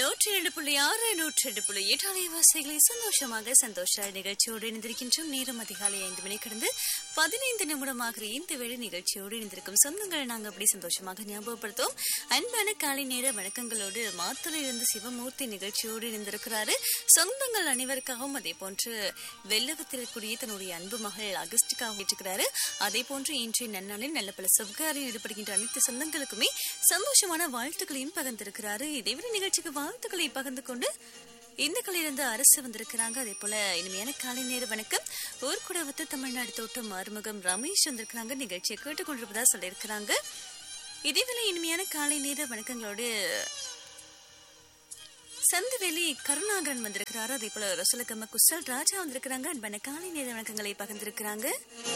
நூற்றி இரண்டு புள்ளி ஆறு நூற்றி ரெண்டு புள்ளி எட்டு அலைவாசிகளை சந்தோஷமாக சந்தோஷ நிகழ்ச்சியோடு இணைந்திருக்கின்றோம் நேரம் அதிகாலை ஐந்து மணி கடந்து பதினைந்து நிமிடமாக இந்த வேளை நிகழ்ச்சியோடு இணைந்திருக்கும் சொந்தங்களை நாங்கள் அப்படி சந்தோஷமாக ஞாபகப்படுத்துவோம் அன்பான காலை நேர வணக்கங்களோடு மாத்தளையிலிருந்து சிவமூர்த்தி நிகழ்ச்சியோடு இணைந்திருக்கிறாரு சொந்தங்கள் அனைவருக்காகவும் அதே போன்று வெள்ளவத்திற்குரிய தன்னுடைய அன்பு மகள் அகஸ்டுக்காக ஏற்றுக்கிறாரு அதே போன்று இன்றைய நன்னாளில் நல்ல பல சுபகாரியில் ஈடுபடுகின்ற அனைத்து சொந்தங்களுக்குமே சந்தோஷமான வாழ்த்துக்களையும் பகிர்ந்திருக்கிறாரு இதேவிட நிகழ்ச்சிக்கு வாழ்த்துக்களை பகிர்ந்து கொண்டு இந்த கலையிலிருந்து அரசு வந்திருக்கிறாங்க அதே போல இனிமையான காலை நேர வணக்கம் ஊர்குடவத்து தமிழ்நாடு தோட்டம் ஆறுமுகம் ரமேஷ் வந்திருக்கிறாங்க நிகழ்ச்சியை கேட்டுக்கொண்டிருப்பதா சொல்லியிருக்கிறாங்க இதேவேளை இனிமையான காலை நேர வணக்கங்களோடு சந்தவேலி கருணாகரன் வந்திருக்கிறாரு அதே போல ரசலக்கம்ம குசல் ராஜா வந்திருக்கிறாங்க அன்பான காலை நேர வணக்கங்களை பகிர்ந்திருக்கிறாங்க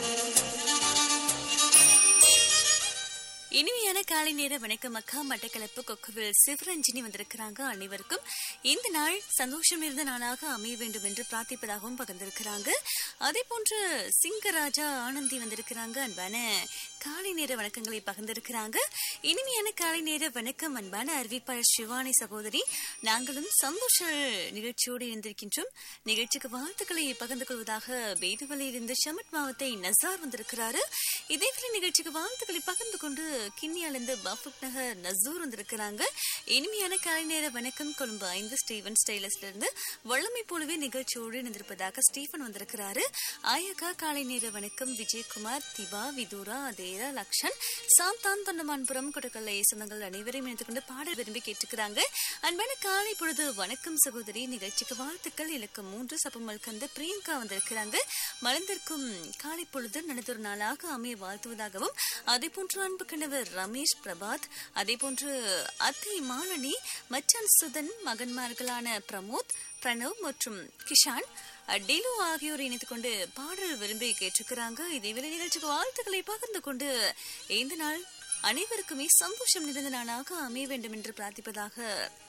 இனிமையான காலை நேர வணக்கம் அக்கா மட்டக்களப்பு கொக்குவில் சிவரஞ்சினி வந்திருக்கிறாங்க அனைவருக்கும் இந்த நாள் சந்தோஷம் இருந்த நாளாக அமைய வேண்டும் என்று பிரார்த்திப்பதாகவும் பகிர்ந்திருக்கிறாங்க அதே போன்று சிங்கராஜா ஆனந்தி வந்திருக்கிறாங்க அன்பான காலை நேர வணக்கங்களை பகிர்ந்திருக்கிறாங்க இனிமையான காலை நேர வணக்கம் அன்பான அறிவிப்பாளர் சிவானி சகோதரி நாங்களும் சந்தோஷ நிகழ்ச்சியோடு இருந்திருக்கின்றோம் நிகழ்ச்சிக்கு வாழ்த்துக்களை பகிர்ந்து கொள்வதாக பேதுவலையிலிருந்து ஷமட் மாவத்தை நசார் வந்திருக்கிறாரு இதேவேளை நிகழ்ச்சிக்கு வாழ்த்துக்களை பகிர்ந்து கொண்டு கிண்ணியாலிருந்து பஃபுக் நகர் நசூர் வந்திருக்கிறாங்க இனிமையான காலை நேர வணக்கம் கொழும்பு ஐந்து ஸ்டீவன் ஸ்டைலஸ்ல இருந்து வல்லமை போலவே நிகழ்ச்சியோடு இணைந்திருப்பதாக ஸ்டீஃபன் வந்திருக்கிறாரு ஆயக்கா காலை நேர வணக்கம் விஜயகுமார் திபா விதுரா அதேரா லக்ஷன் சாந்தான் தொண்டமான்புரம் கொடக்கல்லை சொந்தங்கள் அனைவரையும் இணைந்து கொண்டு பாடல் விரும்பி கேட்டுக்கிறாங்க அன்பான காலை பொழுது வணக்கம் சகோதரி நிகழ்ச்சிக்கு வாழ்த்துக்கள் இலக்கம் மூன்று சப்பமல் கந்த பிரியங்கா வந்திருக்கிறாங்க மலர்ந்திருக்கும் காலை பொழுது நடந்தொரு நாளாக அமைய வாழ்த்துவதாகவும் அதே போன்று அன்பு கணவர் ரமேஷ் பிரபாத் அதே போன்று அத்தை மாலினி மச்சான் சுதன் மகன்மார்களான பிரமோத் பிரணவ் மற்றும் கிஷான் டிலு ஆகியோரை இணைத்துக் கொண்டு பாடல் விரும்பி கேட்டிருக்கிறாங்க இதேவேளை நிகழ்ச்சிக்கு வாழ்த்துக்களை பகிர்ந்து கொண்டு இந்த நாள் அனைவருக்குமே சந்தோஷம் நிறைந்த நாளாக அமைய வேண்டும் என்று பிரார்த்திப்பதாக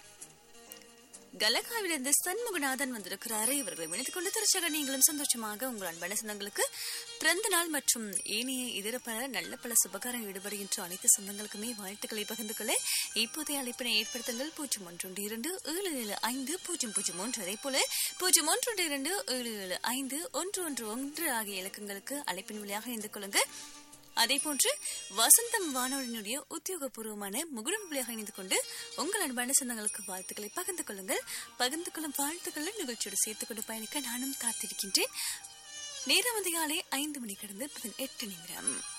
கலகாவிலிருந்து சண்முகநாதன் வந்திருக்கிறாரு இவர்களை இணைத்துக் கொண்டு திருச்சக நீங்களும் சந்தோஷமாக உங்கள் அன்பான சொந்தங்களுக்கு பிறந்த நாள் மற்றும் ஏனைய இதர பல நல்ல பல சுபகாரம் ஈடுபடுகின்ற அனைத்து சொந்தங்களுக்குமே வாழ்த்துக்களை பகிர்ந்து கொள்ள இப்போதைய அழைப்பினை ஏற்படுத்துங்கள் பூஜ்ஜியம் ஒன்று இரண்டு ஏழு ஏழு ஐந்து பூஜ்ஜியம் பூஜ்ஜியம் ஒன்று அதே போல பூஜ்ஜியம் ஒன்று இரண்டு ஏழு ஏழு ஐந்து ஒன்று ஒன்று ஒன்று ஆகிய இலக்கங்களுக்கு அழைப்பின் வழியாக இணைந்து கொள்ளுங்கள் அதே போன்று வசந்தம் வானொலியினுடைய உத்தியோகபூர்வமான முகுடம் வழியாக இணைந்து கொண்டு உங்கள் அன்பான சொந்தங்களுக்கு வாழ்த்துக்களை பகிர்ந்து கொள்ளுங்கள் பகிர்ந்து கொள்ளும் வாழ்த்துக்களை நிகழ்ச்சியோடு சேர்த்துக் கொண்டு பயணிக்க நானும் காத்திருக்கின்றேன் நேரம் அதிகாலை ஐந்து மணி கடந்து பதினெட்டு நிமிடம்